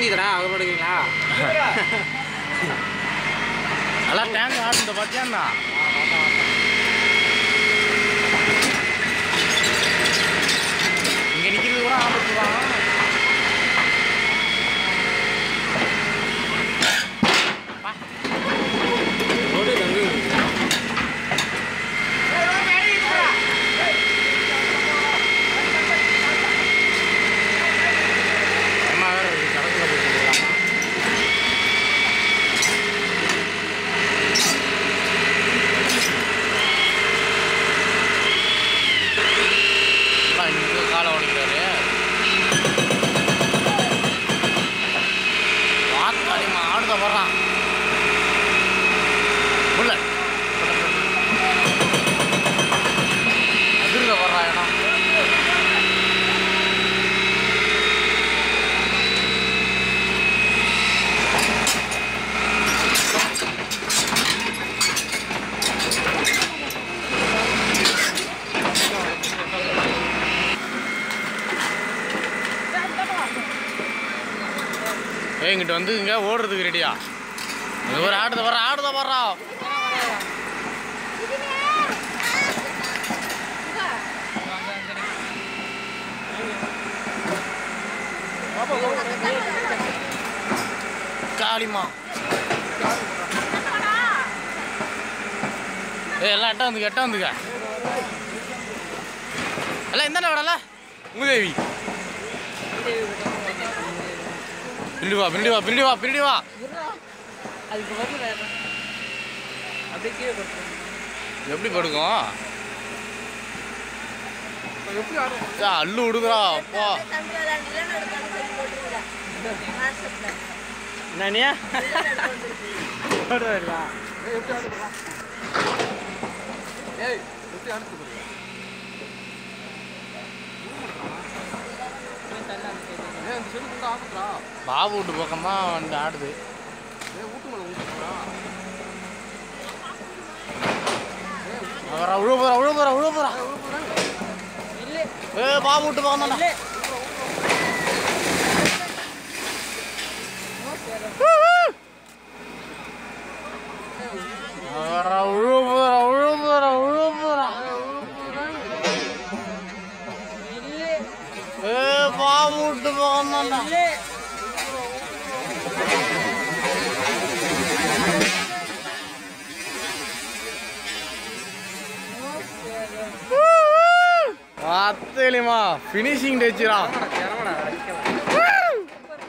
எரியுதுடா அது படுங்களா நல்லா டேங்க் ஆடுந்த பார்த்தியாண்ணா இங்கே நிற்கிறது கூட ஆபத்து தான் ரோடு தங்கு அம்மா வேற கடற்கரை போயிட்டு இங்கே காலை உடைக்கிறாரு வாக்காளிமா ஆடுத வர்றான் புல்லட் அதிர்ல வர்றா இடம் ஏய் இங்கிட்ட வந்து இங்க ஓடுறதுக்கு ரெடியா இங்க ஒரு ஆடுத வர்றா ஆடுத வர்றா காளிமா ஏய் எல்லாம் எட்ட வந்துக்க எட்ட வந்துக்க எல்லாம் இந்த விடல உதவி பின்னாடி வா பின்னாடி வா பின்னாடி வா பின்னாடி வா அதுக்கு வந்து அப்படியே கீழே கொடுத்து எப்படி படுக்கும் எப்படி ஆடும் ஏய், அள்ளு விடுதுடா அப்பா தம்பி விளையாண்டுல நடக்காது சொல்லி போட்டுருங்க வாட்ஸ்அப்ல நானியா விளையாட ஏய் எப்படி ஆடுறா ஏய் எப்படி ஆடுறது ஏய் அந்த செடி கூட ஆடுறா பாபு வீட்டு பக்கம் தான் வந்து ஆடுது ஏய் ஊட்டு மேல ஊட்டுறா அவரா உழு போறா உழு போறா உழு போறா ஏ பாபு வீட்டு பக்கம் தானே அவரா உழு போறா உழு போறா உழு போறா ஏ பாபு வீட்டு பக்கம் தானே அத்தேலிமா ஃபினிஷிங் டச்சுடா இறங்கடா அடிக்கலாம்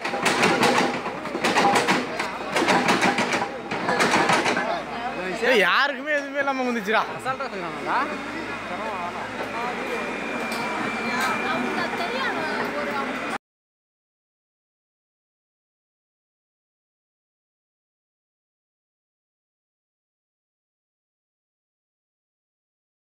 ஏய் யாருக்குமே எதுவுமே இல்லாம வந்துச்சுடா அசால்ட்டா செய்யறாங்கடா அவங்க தெரியும்